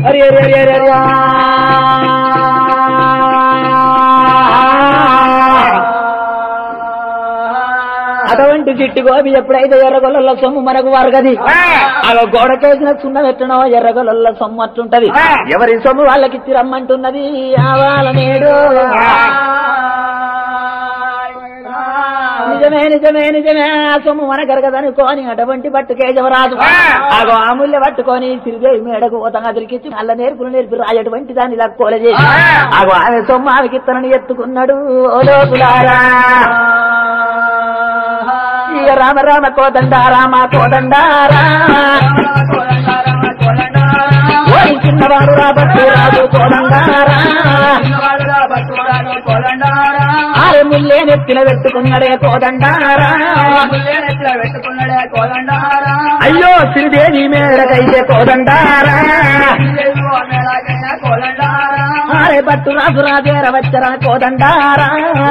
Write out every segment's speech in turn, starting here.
అరే అరే అరే అరే అరే అటువంటి చిట్టి గోపి ఎప్పుడైతే ఎర్రగొల్ల సొమ్ము మనకు వరగది అలా గోడకేసిన సున్న పెట్టడం ఎర్రగొల్ల సొమ్ము అట్లుంటది ఎవరి సొమ్ము వాళ్ళకి ఇచ్చి రమ్మంటున్నది ఆవాల నేడు నిజమే నిజమే నిజమే ఆ సొమ్ము మన గరగదనుకోని అటువంటి పట్టు కేశవరాజు ఆగో ఆముల్య పట్టుకొని సిరిదేవి మేడకు ఓతంగా తిరిగిచ్చి అల్ల నేర్పులు నేర్పి రాయటువంటి దాన్ని లక్కోల చేసి ఆగో ఆమె సొమ్ము ఆమెకి ఇత్తనని ఎత్తుకున్నాడు ఓ లోకులారా ఇక రామ రామ కోదండ రామ కోదండారా ఓ చిన్నవాడు రాబట్టు రాజు కోదండారా ఆరు ముల్లే నెత్తిన పెట్టుకున్నాడే కోదండారా అయ్యో శ్రీదేవి మేడకైతే కోదండారా ఆరే పట్టు రాజు రాజేర వచ్చరా కోదండారా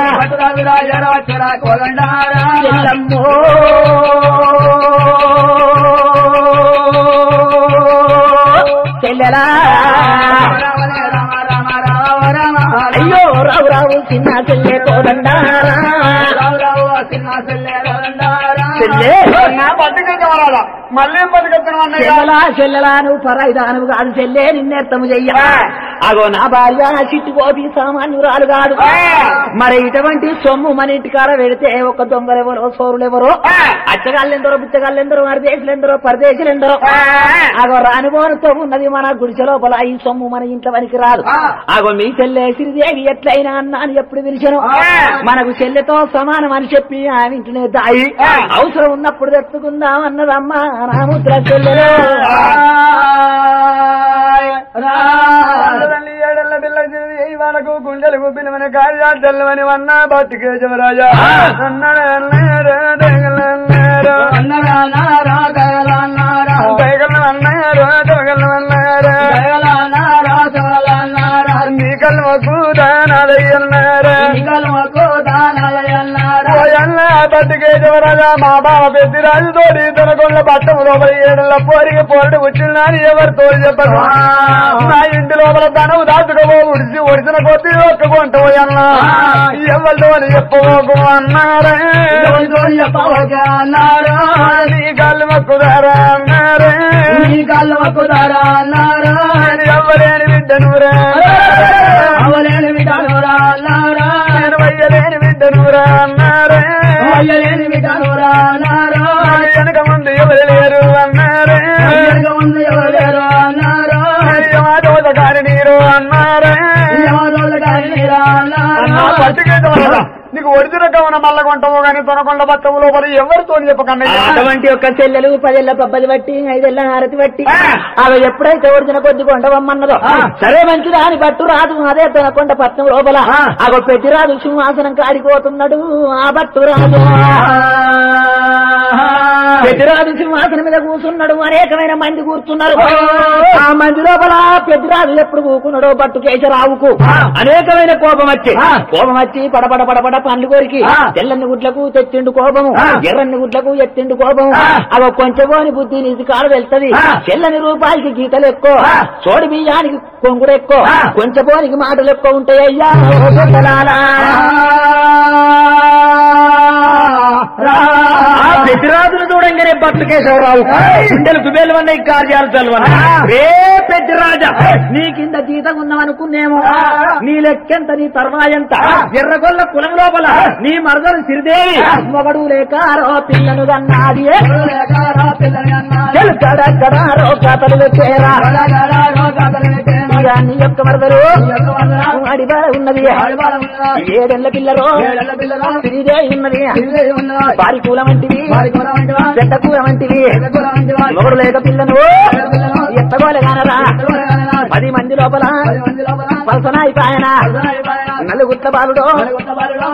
చెల్లమ్మో చెల్లెలా అయ్యో రావు రావు చిన్న చెల్లె కోదండారా చెల్లె మళ్ళీ బతికెత్తాను అన్నయ్య చెల్లెలా చెల్లెలా నువ్వు పరాయిదానవు కాదు చెల్లె నిన్నెత్తము చెయ్య అగో నా భార్య చిట్టు గోపి సామాన్యురాలు కాదు మరి ఇటువంటి సొమ్ము మన ఇంటికాడ పెడితే ఒక దొంగలెవరో సోరులెవరో అచ్చగాళ్ళెందరో బుచ్చగాళ్ళెందరో మరదేశులెందరో పరదేశులెందరో అగో రానిపోనుతో ఉన్నది మన గుడిసె లోపల ఈ సొమ్ము మన ఇంట్లో పనికి రాదు అగో మీ చెల్లె శ్రీదేవి ఎట్లయినా అన్నా అని ఎప్పుడు పిలిచాను మనకు చెల్లెతో సమానం అని చెప్పి ఆమె ఇంటినే దాయి అవసరం ఉన్నప్పుడు తెచ్చుకుందాం అన్నదమ్మా రాముద్ర చెల్లెలు తల్లి ఏడల్ల పిల్ల చిరిది ఈ మనకు గుండెలు గుబ్బినమని కార్యాలు తెల్లవని వన్న బతికే జమరాజా నీ కళ్ళు మాకు దానాలయ్యన్నారా బతికే జమరాజా మా బావ పెద్దిరాజు తోడి తనకొండ పట్టం లోపల ఏడల పోరికి పోరడు వచ్చిందని ఎవరు తోడు చెప్పరు నా ఇంటి లోపల ధనవు దాచుకోబో ఉడిచి ఒడిచిన కొద్ది ఒక్క కొంట పోయన్నా ఎవరితో అని చెప్పబోకు అన్నారే నీ కళ్ళు మక్కుదారా అన్నారే నేను ఎవ్వలేని బిడ్డనురా నేను వయ్యలేని బిడ్డనురా అన్నారే వెనక ముందు ఎవరు లేరు అన్నారే మాట నీరు అన్నారే అన్నా పట్టుకేదో నీకు ఒడిచిన కవన మల్ల కొంటవు గాని తొనకొండ బట్టవు లోపల ఎవరితో చెప్పకన్నా అటువంటి ఒక చెల్లెలు పదేళ్ల పబ్బది బట్టి ఐదేళ్ల హారతి బట్టి అవి ఎప్పుడైతే ఒడిచిన కొద్ది కొండవమ్మన్నదో సరే మంచిదా అని పట్టు రాదు అదే తనకొండ పట్నం లోపల అగో పెట్టి రాదు సింహాసనం కాడిపోతున్నాడు ఆ పట్టు రాదు పెద్దిరాజు సింహాసనం మీద కూర్చున్నాడు అనేకమైన మంది కూర్చున్నారు ఆ మంది లోపల పెద్దిరాజు ఎప్పుడు కూకున్నాడో పట్టు కేశరావుకు అనేకమైన కోపం వచ్చి కోపం వచ్చి పడపడ పడపడ పండ్లు కోరికి తెల్లని గుడ్లకు తెచ్చిండు కోపము ఎర్రని గుడ్లకు ఎత్తిండు కోపము అవి కొంచెమోని బుద్ధి నీది కాలు వెళ్తది తెల్లని రూపాయికి గీతలు ఎక్కువ చోడి బియ్యానికి కొంగుడు ఎక్కువ కొంచెపోనికి మాటలు ఎక్కువ ఉంటాయి అయ్యా ఓ పెద్దలారా. ఆ పెద్దిరాజును చూడంగానే బతుకేశ్వరరావు గుండెలు కుబేలు అన్న ఈ కార్యాలు చల్వన రే పెద్దిరాజా నీ కింద జీతం ఉన్నామనుకున్నేమో నీ లెక్కెంత నీ తర్వాయంత ఎర్రగొల్ల కులం లోపల నీ మరదలు సిరిదేవి మొగడు లేకారో పిల్లను కన్నాది కడకడారో కథలు పెట్టేరా ఇక నీ యొక్క మరదలు అడిగా ఉన్నది ఏడెళ్ళ పిల్లలు సిరిదేవి ఉన్నది వారి కూల వంటివి చెడ్డ కూర వంటివి మొగడు లేక పిల్లను ఎత్తగోలే కానరా పది మంది లోపల పలసనాయి పాయన నలుగుట్ల బాలుడు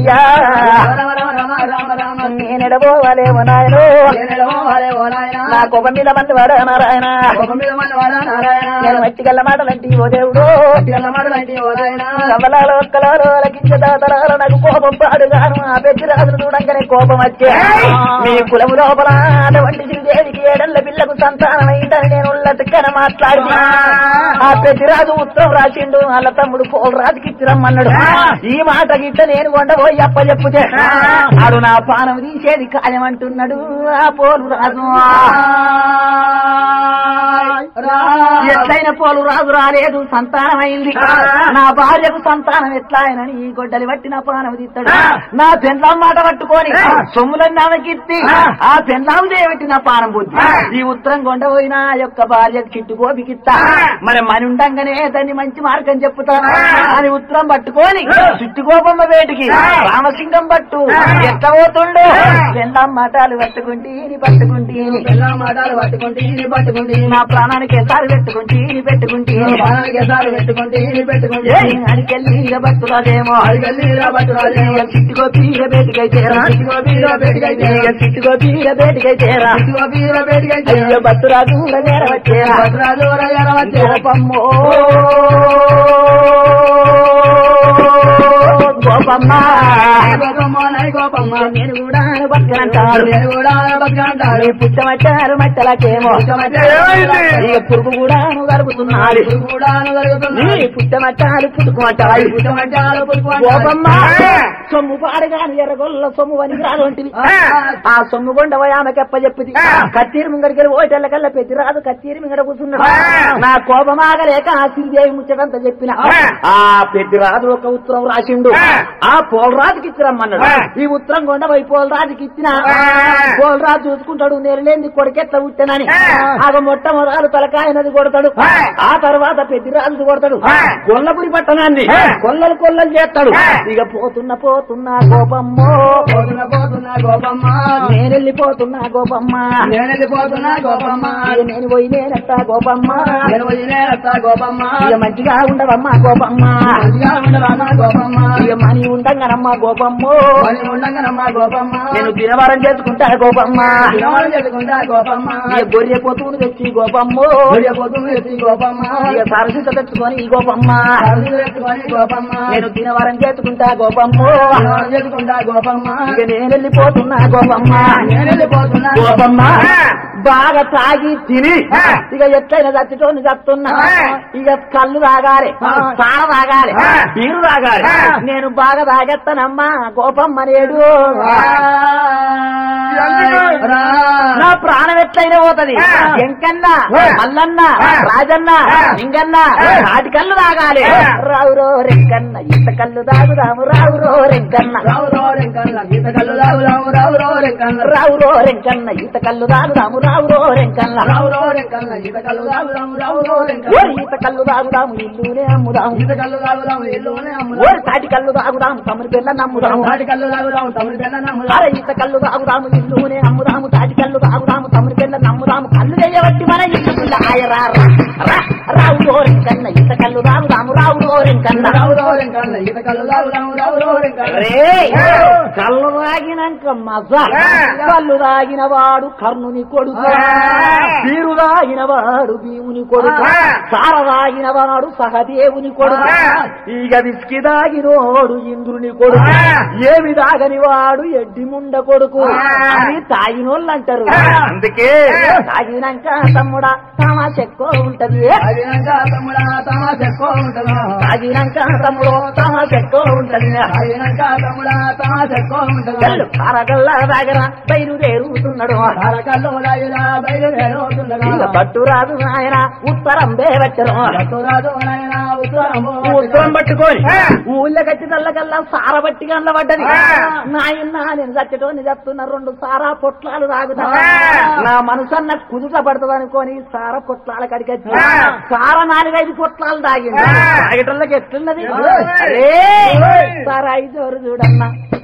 అయ్యా నేనెడబోవాలేమో నాయనో నా కోప మీద మంది వాడా నారాయణ నేను మట్టి గల్ల మాటలంటి ఓ దేవుడు కమలాలో ఒక్కలాలో లగించ దాతలాలో నాకు కోపం పాడుగాను ఆ పెద్ద రాజును చూడంగానే కోపం వచ్చే మీ కులము లోపల అటువంటి శ్రీదేవికి ఏడళ్ళ పిల్లకు సంతానమైందని నేను ఉల్లతిక్కన మాట్లాడి ఆ పెద్దిరాజు ఉత్తరం రాసిండు వాళ్ళ తమ్ముడు పోల్ రాజుకి ఇచ్చిరమ్మన్నాడు ఈ మాట గిట్ట నేను కొండపోయి అప్ప చెప్పుతే ఆడు నా పానం తీసేది ఖాయమంటున్నాడు ఆ పోలు రాజు ఎట్లయిన పోలు రాజు రాలేదు సంతానమైంది నా భార్యకు సంతానం ఎట్లాయనని ఈ గొడ్డలి బట్టి నా పానం తీస్తాడు నా పెండ్లాం మాట పట్టుకొని సొమ్ములన్నీ ఆమెకిత్తి ఆ పెండ్లాం చేయబట్టి నా పానం బుద్ధి ఈ ఉత్తరం కొండ పోయిన ఆ యొక్క భార్య చిట్టు గోపికిత్తా మరి మని ఉండంగానే దాన్ని మంచి మార్గం చెప్పుతా అని ఉత్తరం పట్టుకొని చుట్టు గోపమ్మ వేటికి రామసింగం పట్టు ఎట్ట పోతుండు పెండ్లాం మాటలు పట్టుకుంటే పట్టుకుంటే మాటలు పట్టుకుంటే ఇది పట్టుకుంటే నా ప్రాణానికి ఎసారి పెట్టుకుంటే పెట్టుకుంటే పెట్టుకుంటే ఇది పెట్టుకుంటే అడికెళ్ళి ఇక భక్తులదేమో అడిగల్లి పట్టుకోలేము చిట్టుకో పీర బేటికైతేరా ఇక చిట్టుకో పీర బేటికైతేరా అయ్యో భక్తురాజు నేరవచ్చేరా గోపమ్మో గోపమ్మ నేను కూడా బతకనంటాడు నీ పుట్టమట్టారు మట్టలకేమో ఇక పురుగు కూడా గడుపుతున్నాడు నీ పుట్టమట్టాలు పుట్టుకుమట్టాడు గోపమ్మ సొమ్ము పాడగాని ఎర్రగొల్ల సొమ్ము వనికి రాదంటివి ఆ సొమ్ము కొండ ఆమెకెప్ప చెప్పింది కత్తీరు ముంగడికి ఓటెళ్ళ కల్లా పెద్ద రాదు కత్తీరు మింగడ కూర్చున్నాడు నా కోపమాగలేక ఆ శ్రీదేవి ముచ్చటంతా చెప్పిన ఆ పెద్ద రాజు ఒక ఉత్తరం రాసిండు ఆ పోలరాజుకి ఇచ్చిరమ్మన్నాడు ఈ ఉత్తరం కొండ పోయి పోలరాజుకి ఇచ్చిన పోలరాజు చూసుకుంటాడు నేను లేని కొడుకెట్ల పుట్టానని ఆగ మొట్టమొదలు తలకాయనది కొడతాడు ఆ తర్వాత పెద్దిరాజు కొడతాడు కొల్లపురి పట్టణాన్ని కొల్లలు కొల్లలు చేస్తాడు ఇక పోతున్న పోతున్నా కోపమ్మో నేను వెళ్ళిపోతున్నా గోపమ్మ ఇక నేను పోయి నేనెత్తా గోపమ్మ ఇక మంచిగా ఉండవమ్మా గోపమ్మ ఇక మనీ ఉండంగానమ్మా గోపమ్మో నేను దినవారం చేసుకుంటా గోపమ్మ ఇక గొర్రె పోతుడు తెచ్చి గోపమ్మో ఇక సరసిత తెచ్చుకొని ఈ గోపమ్మ నేను దినవారం చేసుకుంటా గోపమ్మో ఇక నేను వెళ్ళిపోతున్నా గోపమ్మ గోపమ్మ బాగా తాగి తిని ఇక ఎట్లయినా చచ్చిటోని చస్తున్నా ఇక కళ్ళు తాగాలి సార తాగాలి బీరు తాగాలి నేను బాగా తాగెత్తానమ్మా గోపమ్మ నేడు నా ప్రాణం ఎట్లయినా పోతది ఎంకన్న మల్లన్న రాజన్న లింగన్న నాటి కళ్ళు తాగాలి రావురో రెక్కన్న ఇంత కళ్ళు తాగుదాము రావురో రెక్కన్న రావురో రెక్కన్న ఈత కళ్ళు తాగుదాము రావురో రెక్కన్న ఓరి ఈత కళ్ళు తాగుదాము ఇల్లునే అమ్ముదాము ఓరి తాటి కళ్ళు తాగుదాము తమరి పిల్ల నమ్ముదాము అరే ఈత కళ్ళు తాగుదాము ఇల్లునే అమ్ముదాము తాటి కళ్ళు తాగుదాము తమరి పిల్ల నమ్ముదాము కళ్ళు చేయబట్టి మన ఇల్లు పిల్ల ఆయరా రా రావు రోరెంకన్న ఈత కళ్ళు తాగుదాము రావు రోరెంకన్న రే కళ్ళు తాగినాక మజా కళ్ళు తాగిన వాడు కర్ణుని కొడుకు బీరు తాగిన వాడు భీముని కొడుకు సార తాగిన వాడు సహదేవుని కొడుకు ఇక విస్కి తాగినోడు ఇంద్రుని కొడుకు ఏమి తాగని వాడు ఎడ్డి ముండ కొడుకు అని తాగినోళ్ళు అంటారు అందుకే తాగినాక తమ్ముడా తమాష ఎక్కువ ఉంటది తాగినాక తమ్ముడు తమాష ఎక్కువ ఉంటది కళ్ళు కారగల్లా దగ్గర బయలుదేరుతున్నాడు ఇక పట్టు రాదు ఆయన ఉత్తరం బేవచ్చరు ఉత్తరం పట్టుకొని ఊళ్ళో కట్టి తల్లకల్లా సార బట్టి గండ్ల పడ్డది నాయన నేను చచ్చటోని చెప్తున్నా రెండు సారా పొట్లాలు తాగుతా నా మనసన్న కుదుట పడుతుంది అనుకోని సార పొట్లాల కడిగి వచ్చి సార నాలుగైదు పొట్లాలు తాగింది తాగటంలోకి ఎట్లున్నది అరే సారా ఐదు చూడన్నా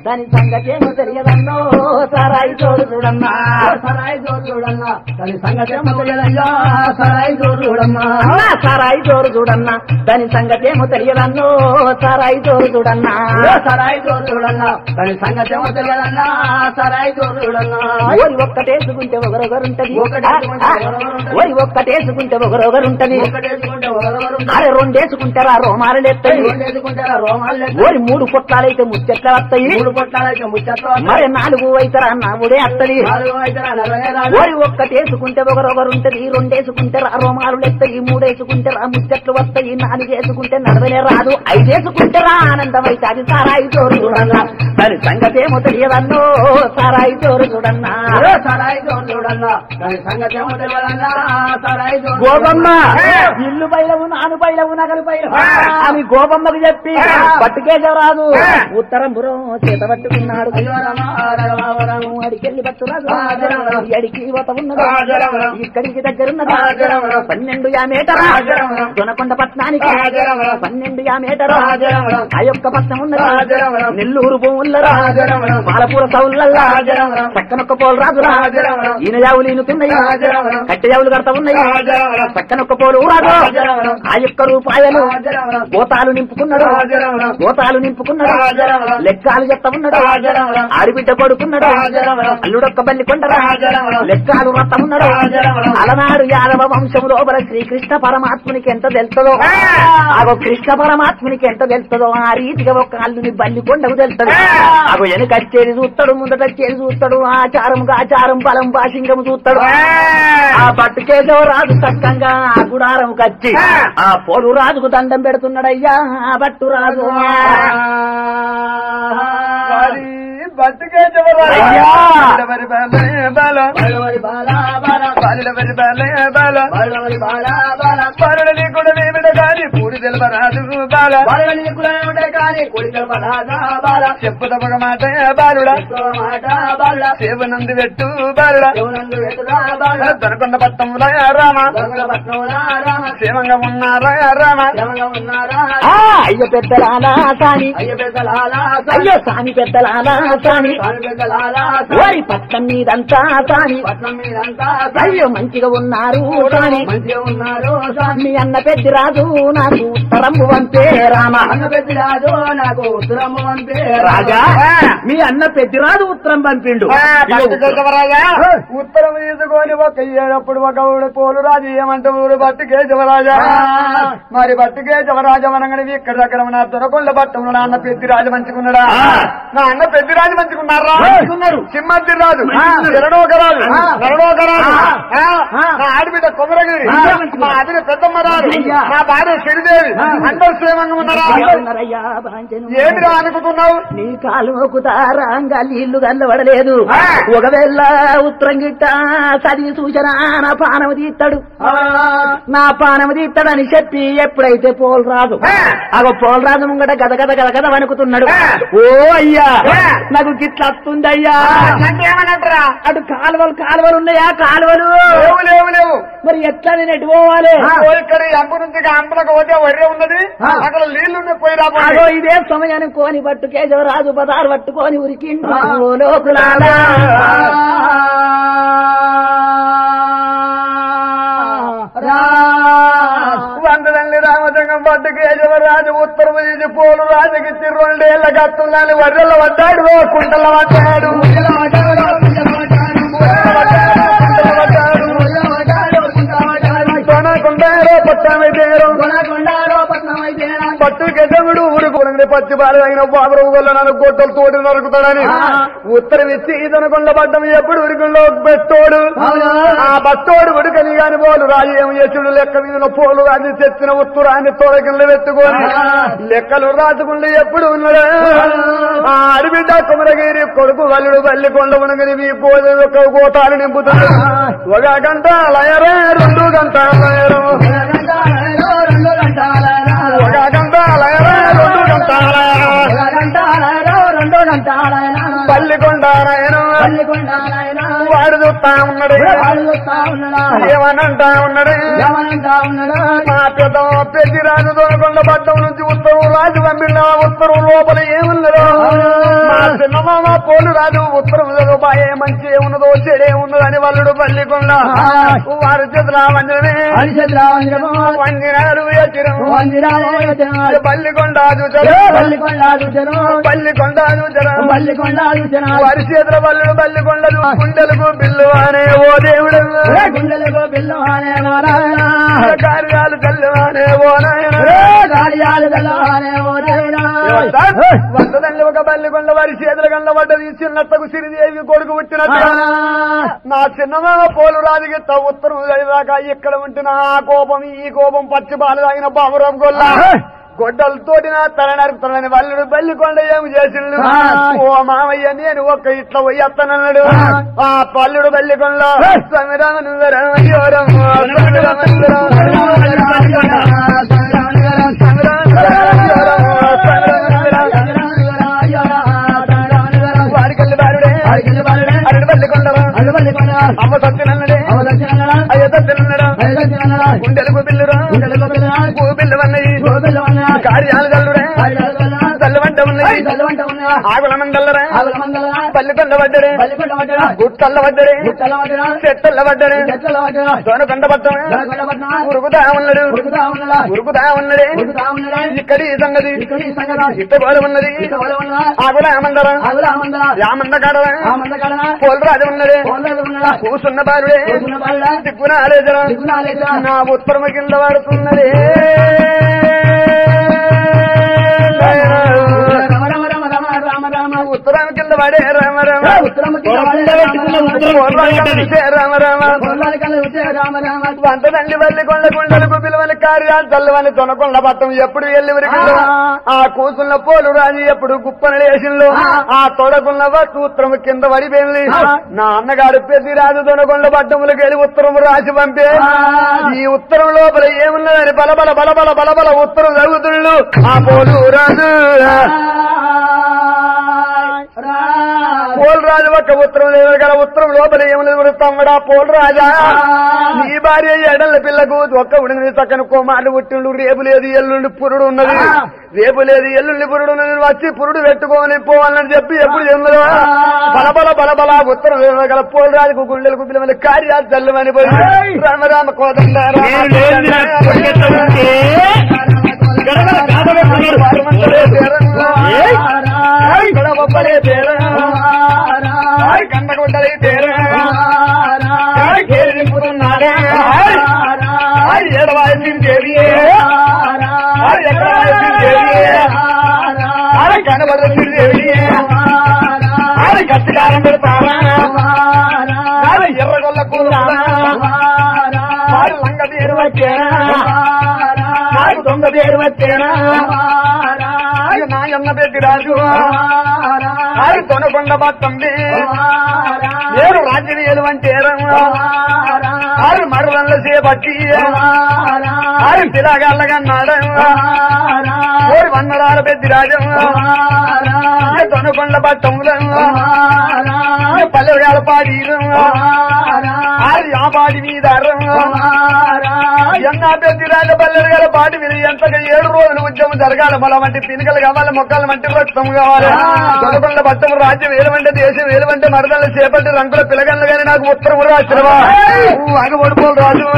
దాని సంగతి ఏమో తెలియదన్నో సారాయి తోడు చూడన్నా సరాయి జోరు చూడన్నా దాని సంగతి ఏమో తెలియదయ్యా సరాయి జోరు చూడన్నా అన్నా సారాయి తోడు చూడన్నా దాని సంగతి ఏమో తెలియదన్నో సారాయి తోడు చూడన్నా సరాయి జోరు చూడన్నా దాని సంగతి ఏమో తెలియదన్నా సరాయి జోరు చూడన్నా ఓరి ఒక్కటేసుకుంటే ఒకరొకరుంటది ఒక్కటేసుకుంటే ఒకరొకరుంటది. ఓరి ఒక్కటేసుకుంటే ఒకరొకరుంటది ఒకటేసుకుంటే ఒకరొకరు అరే రెండేసుకుంటారా రోమాలు ఎత్తాయి రెండేసుకుంటారా రోమాలు లేదు. ఓరి మూడు పొట్లాలైతే ముచ్చెట్ల వస్తాయి మూడు పొట్టాలైతే ముచ్చట్లు మరి నాలుగు అయితరా నావుడే అత్తది నాలుగు అయితే నలభై రాదు ఓరి ఒక్కటేసుకుంటే ఒకరొకరుంటది రెండేసుకుంటే రా రోమాలు ఎత్తాయి మూడేసుకుంటే రా ముచ్చట్లు వస్తాయి నాలుగేసుకుంటే నడవలే రాదు ఐదేసుకుంటే రా ఆనందం అయితే అది సారాయి చోరు చూడన్నా దాని సంగతి ఏమో తెలియదన్నో సారాయి చోరు చూడన్నా ఏ సరాయి జోరు చూడన్నా దాని సంగతి ఏమో తెలియదన్నా సరాయి జోరు గోపమ్మ చూడన్నా. ఇల్లు బయలవు నాను బయలవు నగలు బయలవు అని గోపమ్మకు చెప్పి పట్టుకేసరాదు ఉత్తరం బురం చేత పట్టుకున్నాడు అయ్యో రమ, రమ, రమ. అడికెళ్ళి పట్టురాదు రాజరమణ. ఎడికి పోత ఉన్నది రాజరమణ. ఇక్కడికి దగ్గరున్నది రాజరమణ. పన్నెండు యామేటరా రాజరమణ. దొనకొండ పట్నానికి రాజరమణ. పన్నెండు యామేటరా రాజరమణ. ఆ యొక్క పట్నం ఉన్నది రాజరమణ. నెల్లూరు భూముల రాజరమణ. పాలపూర సౌళ్ళల్లా రాజరమణ. చక్కనొక్క పోలు రాదు రాజరమణ. ఈయన జావులు ఈనుతున్నాయి రాజరమణ. కట్టె జావులు కడతా ఉన్నాయి రాజరమణ. చక్కనొక్క పోలు రాదు రాజరమణ. ఆ యొక్క రూపాయలు రాజరమణ. గోతాలు నింపుకున్నాడు రాజరమణ. గోతాలు నింపుకున్నాడు రాజరమణ. లెక్కాలు చెత్త ఉన్నాడు రాజరమణ. ఆడిబిడ్డ కొడుకున్నాడు రాజరమణ. అల్లుడొక్క బల్లి కొండరా రాజరమణ. లెక్కాలు రథం ఉన్నాడు రాజరమణ. అలనాడు యాదవ వంశం లోపల శ్రీకృష్ణ పరమాత్మునికి ఎంత తెలుస్తుందో ఆ. అగో కృష్ణ పరమాత్మునికి ఎంత తెలుస్తుందో ఆ రీతిగా ఒక అల్లుని బల్లి కొండకు తెలుస్తుంది ఆ. అగో వెనుకచ్చేది చూస్తాడు ముందటచ్చేది చూస్తాడు ఆచారం ఆచారం బలం బాసింగం చూస్తాడు ఆ పట్టుకేదో రాజు చక్కంగా ఆ గుడారం కచ్చి ఆ. ఆ పోలు రాజుకు దండం పెడుతున్నాడయ్యా ఆ బట్టు రాజు మరి బతుకే చివరాజా. అయ్యా. బాలవరి బాలే బాల. బలవరి బాలా బాలా, బాలవరి బాలే బాల. బలవరి బాలా బాలా. బాలుడని కూడా నేమిడ గాని పూరి తెలవరాదు బాల బలవరి నీకులనే ఉంటాయి కానీ కొడికల బలాగా బాలా. చెప్పుదమగ మాట బాలుడ ఎక్కువ మాట బాలా. సేవనంది పెట్టు బాలుడ శివనందు ఎదురా బాలా. దొరకొండ పట్టంలో రామ దొంగల పట్నంలా రామ. క్షేమంగా ఉన్నారా రామ శివంగా ఉన్నారా ఆ, అయ్య పెద్దలాలా సాని అయ్య పెద్దలాలా అయ్యో సాని పెద్దలాలా సాని స్వామి పెద్దలాలా వారి పట్టం మీదంతా సాని పట్నం మీదంతా అయ్యో మంచిగా ఉన్నారు సాని మంచిగా ఉన్నారు స్వామి మీ అన్న పెద్ద రాజు నాకు ఉత్తరము వంపే రామ అన్న పెద్ద రాజు నాకు ఉత్తరము అంటే రాజా మీ అన్న పెద్దిరాజు ఉత్తరం పంపిండు ఆ, ఇగో భక్తి కేశవరాజా ఉత్తరం తీసుకొని ఒక ఏడప్పుడు ఒక ఊడు పోలు రాజు ఏమంటే ఊరు బట్టి కేశవరాజా మరి బట్టి కేశవరాజా అనగానే ఇక్కడ దగ్గర నా దొరకొండ పట్టంలో నా అన్న పెద్దిరాజు మంచుకున్నాడా ఆ. నా అన్న పెద్దిరాజు మంచుకున్నారా మంచుకున్నారు. సింహద్ది రాజు మంచుకున్నారు. ఎరడోకరాజు ఆ. నరడోకరాజు ఆ. ఆ. ఆ. నా ఆడబిడ్డ కొమరగిరి ఆ. మా ఆదిన పెద్దమ్మ రాజు అయ్యా. నా భార్య శ్రీదేవి ఆ. అందరు క్షేమంగా ఉన్నారా ఉన్నారయ్యా, భాంజను. ఏమిరా అనుకుంటున్నావు నీ కాలువకు తారంగా నీళ్లు గల్లబడలేదు ఆ. ఒకవేళ ఉత్తరం గిట్ట చదివి సూచన నా పానము తీస్తాడు నా పానము తీస్తాడని చెప్పి ఎప్పుడైతే పోల్ రాదు ఆ. అగో పోల్ రాజు ముంగట గద గద గద గద వణుకుతున్నాడు ఆ. ఓ అయ్యా ఆ. నాకు గిట్ల వస్తుంది అయ్యా అంటే ఏమనంటారా అటు కాలువలు కాలువలు ఉన్నాయా కాలువలు లేవు లేవు లేవు మరి ఎట్లా నేను ఎటు పోవాలి ఓ ఇక్కడ ఈ అంబు నుంచి ఇక అంబులకు పోతే వడ్డే ఉన్నది ఆ. అక్కడ నీళ్లు పోయి అగో రాబోయే ఇదే సమయానికి కోని పట్టు కేశవరాజు బదారు పట్టుకొని ఉరికిండు ఆ. ఓ లోకులారా వందనండి రామచంగం పట్టు కేశవరాజు ఉత్తర వీధి పోలు రాజుకి రెండేళ్ల కత్తులని వడ్డల పడ్డాడు ఓ కుంటల పడ్డాడు కొనకుండారో పట్టామెటేరో పట్టు గెజముడు ఊరుకోడండి పచ్చి బాలు అయిన బాబురావు వల్ల నన్ను గొడ్డలు తోటి నరుకుతాడని ఆ. ఉత్తరం ఇచ్చి ఇదనకొండ పడ్డం ఎప్పుడు ఉరికంలో పెట్టోడు ఆ బట్టోడు ఉడకని గాని పోలు రాజు ఏం చేసుడు లెక్క మీద పోలు రాజు తెచ్చిన ఉత్తరాన్ని తోడకిళ్ళు పెట్టుకొని ఆ. లెక్కలు రాసుకుంటూ ఎప్పుడు ఉన్నాడు ఆ అడిబిడ్డ కుమరగిరి కొడుకు వల్లుడు బల్లి కొండ ఉనగని మీ పోలు యొక్క గోతాలు నింపుతుంది ఒక గంట లయరే రెండు గంట లయరు ఒక గంట లయరే రెండు గంట లయరు రెండో గంట పల్లి కొండ లయరు వాడు చూస్తా ఉన్నాడు వాడు చూస్తా ఉన్నాడా ఏమనంటా ఉన్నాడు ఏమనంటా ఉన్నాడా మా పెద్ద పెద్ద రాజు దొరకొండ పట్టం నుంచి ఉత్తరం రాజు పంపిన ఉత్తరం లోపల ఏమున్నదో మా చిన్నమామ పోలు రాజు ఉత్తరం బాయే మంచి ఏమున్నదో చెడే ఉన్నదో అని వల్లుడు పల్లికొండ వారి చేతుల వంజనే హరిషత్ రావంజనము వంజనాలు ఎచ్చిరం వంజనాలు పల్లికొండ చూచరు పల్లికొండ చూచను పల్లికొండ చూచరు పల్లికొండ చూచను వారి చేతుల వల్లుడు పల్లికొండలు గుండెలకు బిల్లు అనే ఓ దేవుడు గుండెలకు బిల్లు అనే నారాయణ కార్యాలు తల్లు అనే ఓ నాయన గాడియాలు గల్లవానే ఓ దేవుడా వందదండి ఒక బల్లి కొండ వారి చేతుల గండ పడ్డది చిన్నత్తకు సిరిదేవి కొడుకు పుట్టినట్టుగా నా చిన్నమామ పోలు రాజుగిత్త ఉత్తరం దాకా ఇక్కడ ఉంటున్న ఆ కోపం ఈ కోపం పచ్చి బాలు తాగిన బాబురం గొల్ల గొడ్డలతోటి నా తల నరుకుతానని వల్లుడు బల్లి కొండ ఏమి చేసిండు ఓ మామయ్య నేను ఒక్క ఇట్లా పోయి అత్తనన్నాడు ఆ పల్లుడు బల్లి కొండ సమిరామను వారికెళ్ళి బాలుడే అరడు బల్లి కొండరా అమ్మ సత్యనన్నడే అయ్య సత్యనన్నడా గుండెలకు బిల్లురా భూ బిల్లు అన్నది కార్యాలు తల్లుడే తల్లు వంట ఉన్నది ఆగుల మందల్లరా పల్లి కొండ పడ్డడే గుట్టల్ల పడ్డడే చెట్టల్ల పడ్డడే సోన కొండ పట్టమే ఉరుకుతా ఉన్నాడు ఉరుకుతా ఉన్నడే ఇక్కడి ఈ సంగతి ఇట్ట గోడ ఉన్నది ఆగుల ఆమందరా రామంద కాడరా పోలు రాజు ఉన్నడే కూసున్న బాలుడే దిక్కున ఆలేజరా నా ఉత్తరమ కింద పడుతున్నదే ఉత్తరం కింద పడే రామ రామ రామ రామ వంటదండి వల్లి కొండ కొండలకు పిలువని కార్యాలు చల్లవని తొనకొండ పట్టం ఎప్పుడు వెళ్ళి ఆ కూసున్న పోలు రాజు ఎప్పుడు గుప్పన లేచిండు ఆ తొడకున్న సూత్రం కింద పడిపోయింది నా అన్నగారు పెద్ద రాజు తొనకొండ పట్టములకు వెళ్ళి ఉత్తరం రాసి పంపే ఈ ఉత్తరం లోపల ఏమున్నదని బలబల బలబల బలబల ఉత్తరం చదువుతుండు ఆ పోలు రాజు పోల్ రాజు ఒక ఉత్తరం లేదు కదా ఉత్తరం లోపల ఏమలేదు తమ్ముడా పోల్ రాజా నీ భార్య ఎడల పిల్లకు ఒక్క ఉడిని చక్కని కోమాలు పుట్టిండు రేపు లేదు ఎల్లుండి పురుడు ఉన్నది రేపు లేదు ఎల్లుండి పురుడు ఉన్నది నువ్వు వచ్చి పురుడు పెట్టుకోని పోవాలని చెప్పి ఎప్పుడు చెందరు బలబల బలబల ఉత్తరం లేదు కదా పోల్ రాజుకు గుండెలకు పిల్లమని కార్యాలు చల్లమని పోయి రామ రామ కోదండ నేను లేనిది నాకు పరిగెత్త ఉంటే గడగడ గాథ గడవప్పలే తేరా కండగొడ్డలే తేరా కేరింపుతున్నాడే ఏడవాయి దేవి ఎక్కడ దేవి కనబడ దేవి గట్టికారం పెడతారా ఎర్రగొల్ల కూర లంగ తీరు వచ్చేనా నాకు దొంగ పేరు వచ్చేనా నాయన్న పెద్ద రాజు ఆరు తొనకొండ బతండి నేను రాజ్యవేలు అంటే ఆరు మరవల్ల చేపట్టి ఆరు పిలగాళ్ళగన్నాడు ఓరి వన్నరాల పెద్ద రాజు తొనకొండ బట్టములు పల్లెగాల పాడి ఆరు ఆ పాడి మీద ఎన్న పెద్ద రాజ పల్లెలు గల పాటి మీద ఎంతగా ఏడు రోజులు ఉద్యమం జరగాలి బలం అంటే పినుకలు కావాలి మొక్కలు అంటే రక్తం కావాలి తొనకొండ బట్టం రాజ్యం వేలమంటే దేశం వేలమంటే మరదలు చేపట్టి రంగుల పిలగళ్ళు గాని నాకు ఉత్తరం రాసినవా అగబడిపోలు రాజు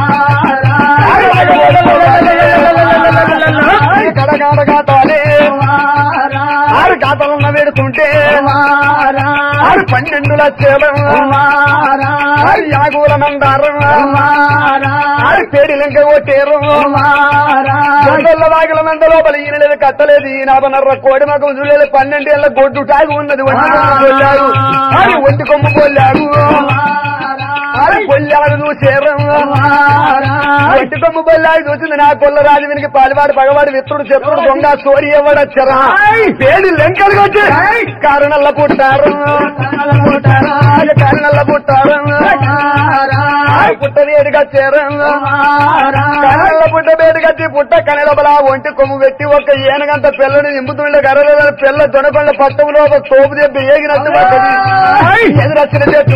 కడగాడగా తాలే ఆరు ఖాతాలున్న వేడుకుంటే ఆరు పన్నెండు లక్షలం ఆరు యాగూల మందారం ఆరు పేడి లింక కొట్టేరు గొడ్డల వాగిల మంద లోపల ఈయనలేదు కట్టలేదు ఈయనర కోడి మగం చూడలేదు పన్నెండేళ్ల గొడ్డు టాగి ఉన్నది ఒంటి కొమ్ము కొల్లారు ఆరు ఒంటి కొమ్ము కొల్లారు ఆరు కొల్లారు చూసేరు ఒంటి కొమ్ము కొల్లారు చూసింది నా కొల్ల రాజు వినికి పాలివాడు పగవాడు విత్తుడు చెప్పుడు దొంగ సోరి ఎవడచ్చరా పేడి లెంకలు కొట్టి కారణల్ల పుట్టారు కారణల్ల పుట్టారు పుట్ట వేడిగా చేరంగా కనల పుట్ట వేడిగచ్చి పుట్ట కనెలబల ఒంటి కొమ్ము పెట్టి ఒక ఏనుగంత పిల్లని నింపుతుండే గర్రల పిల్ల దొనకొండ పట్టంలో ఒక తోపు దెబ్బ ఏగినట్టు పడ్డది ఎదురొచ్చిన చెట్టు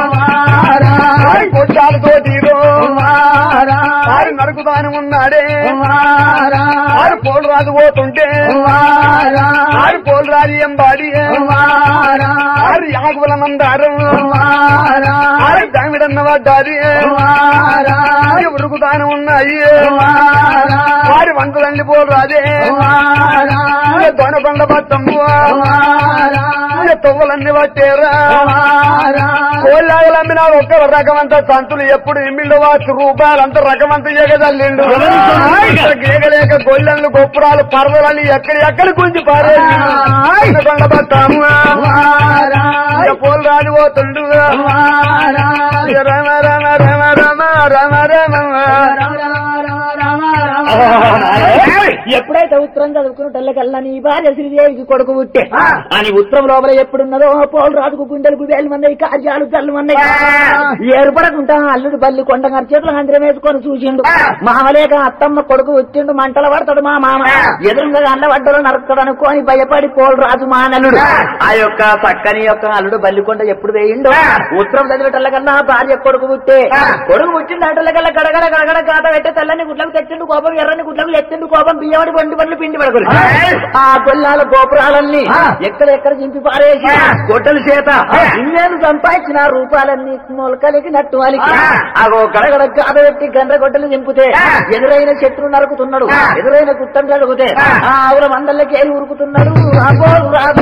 కొట్టాలతో తీరు ఆరు నరుకుతాను ఉన్నాడే ఆరు పోలు రాజు పోతుంటే ఆరు పోలు రాజు ఏం బాడి ఆరు యాగుల మందారు ఆరు దామిడన్న పడ్డాది ఉరుకుతాను ఉన్నాయి వారి వంటలన్నీ పోలు రాజే దొనకొండ పట్టము తొవ్వలన్నీ పట్టేరా కోళ్ళాగలు అమ్మినా ఒక్క రకమంత సంతులు ఎప్పుడు ఇమ్మిళ్ళు వాచు రూపాయలు అంత రకమంత ఎగదల్లిండు గేగలేక గొల్లెళ్ళు గొప్పురాలు పర్వలన్నీ ఎక్కడి ఎక్కడి గుంజి పారేసి కొండ పట్టాము పోలు రాలిపోతుండు రమ రమ రమ రమ రమ రమ ఎప్పుడైతే ఉత్తరం చదువుకున్నటల్లకల్లా నీ భార్య శ్రీదేవికి కొడుకు పుట్టే అని ఉత్తరం లోపల ఎప్పుడున్నదో పోలు రాజుకు గుండెలకు వేలు మంది కార్యాలు జల్లు మంది ఏర్పడకుండా అల్లుడు బల్లి కొండ గారి చేతులు హంద్రం వేసుకొని చూసిండు మామలేక అత్తమ్మ కొడుకు వచ్చిండు మంటల పడతాడు మా మామ ఎదురుగా అల్ల వడ్డలు నరుకుతాడు అనుకోని భయపడి పోలు రాజు మానలుడు ఆ యొక్క చక్కని యొక్క అల్లుడు బల్లికొండ ఎప్పుడు వేయిండు ఉత్తరం చదివేటల్లకల్లా భార్య కొడుకు పుట్టే కొడుకు పుట్టిండు అటల్లకల్లా గడగడ గడగడ కాట పెట్టే తెల్లని గుడ్లకు తెచ్చిండు కోపం ఎర్రని గుడ్లకు ఎత్తిండు కోపం బియ్యమడి బండి బండ్లు పిండి పడకలు ఆ గొల్లాల గోపురాలన్నీ ఎక్కడెక్కడ చింపి పారేసి గొడ్డల చేత ఇన్నేళ్ళు సంపాదించిన రూపాలన్నీ మొలకలికి నట్టు వాళ్ళకి అగో గడగడ కాట పెట్టి గండ్ర గొడ్డలు చింపితే ఎదురైన చెట్లు నరుకుతున్నాడు ఎదురైన గుట్టం నరుకుతే ఆ ఆవుల మందల్లకి ఏది ఉరుకుతున్నాడు రాబోలు రాదు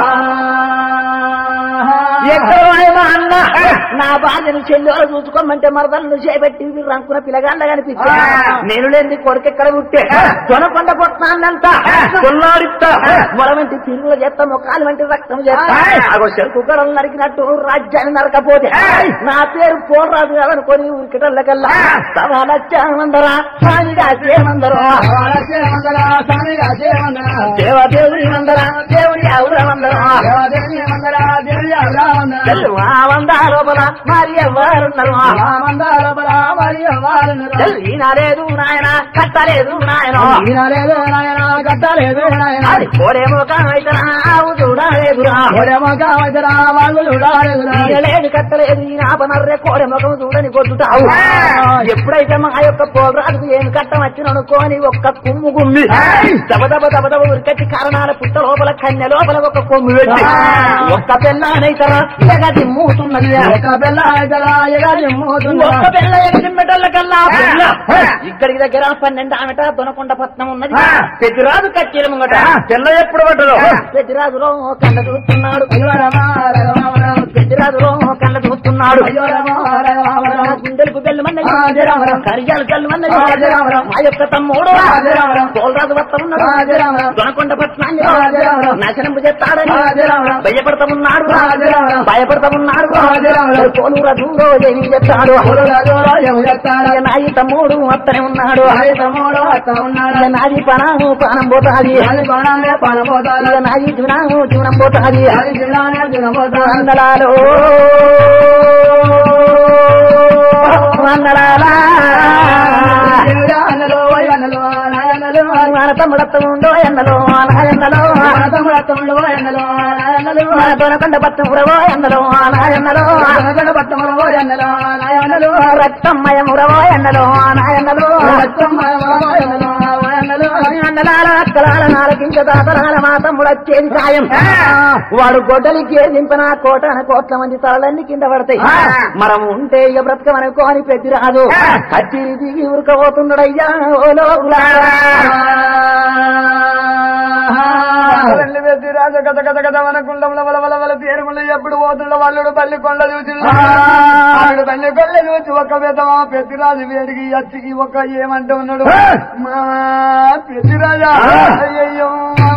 ఎక్కడో ఏమో అన్న నా భార్యను చెల్లెలు చూసుకోమంటే మరదలను చేపెట్టి రంకున పిల్లగాళ్ళ కనిపించి నేను లేని కొడుకు ఎక్కడ పుట్టే తొనకొండ పొట్టాన్నంత కొల్లాడిస్తా మొరవంటి తిరుగులు చేస్తా మొక్కలు వంటి రక్తం చేస్తా అగో చెరుకు గడలు నరికినట్టు రాజ్యాన్ని నరకపోతే నా పేరు పోరాదు కదనుకొని ఉరికిటల్లకల్లా సవాలచ్చామందరా స్వామిగా చేయమందరో దేవదేవుని మందరా దేవుడి అవుర మందరం ఆ వంద లోపల మరి ఎవరున్నారు ఈనాలేదు నాయన కట్టలేదు నాయన అది కోడేమో కావైతనా ఆవు చూడలేదురా లేదు కట్టలేదు ఈ నాపనర్రే కోడె ముఖం చూడని కొట్టుతావు ఎప్పుడైతే మా యొక్క పోరాకు ఏం కట్టం వచ్చిననుకోని ఒక్క కుమ్ము గుమ్మి దబ దబ దబ దబ ఉరికట్టి కారణాల పుట్ట లోపల కన్నె లోపల ఒక కొమ్ము పెట్టి ఒక్క పెళ్ళానైతరా ఎగది మూతున్నది ఒక్క పిల్ల ఎగిరిమెటల్ల కల్లా పిల్ల ఇక్కడికి దగ్గర పన్నెండు ఆమెట దొనకొండ పట్నం ఉన్నది పెద్దిరాజు కచ్చేల ముంగట పిల్ల ఎప్పుడు పట్టదు పెద్దిరాజులో కళ్ళ చూస్తున్నాడు పెద్దిరాజులో కళ్ళ చూస్తున్నాడు గుండెలకు బెల్లమన్నది కరియాలు కళ్ళమన్నది మా యొక్క తమ్ముడు తోలరాజు వస్త ఉన్నాడు దొనకొండ పట్నాన్ని నాశనం చేస్తాడని భయపడతా ఉన్నాడు భయపడతా ఉన్నాడు పోలు రథంలో ఏమి చెప్తాడు నాయి తమ్ముడు అత్తనే ఉన్నాడు ఇక నాది పణము పానం పోతాది ఇక నాది జునాము జూనం పోతాది వందలాలో వందలాలా మన తమ్ముడత్త ఉండో ఎండలో నాయన్నలో మన దొనకొండ పత్తం ఉరవో ఎండలో నాయన్నలో రక్తమ్మయమురవో ఎండలో నాయన్నలో అన్నలాల అక్కలాల నాలకించ దాతలాల మా తమ్ముడు వచ్చేది ఖాయం వాడు గొడ్డలికి దింపిన కోటాన కోట్ల మంది తలలన్నీ కింద పడతాయి మనం ఉంటే ఇక బ్రతకమనుకోని పెద్ద రాదు కచ్చిరి దిగి ఉరకపోతున్నాడయ్యా ఓ లోకులారా. రెండు వేసి రాజు గత గత గత మన కుండంలో వల వల వల తీరుముల ఎప్పుడు పోతుండ వాళ్ళుడు పల్లి కొండ చూసి వాళ్ళు పల్లి కొండ చూసి ఒక పెద్దమా పెద్దిరాజు వేడికి అచ్చికి ఒక ఏమంటూ ఉన్నాడు మా పెద్దిరాజా అయ్యయ్యో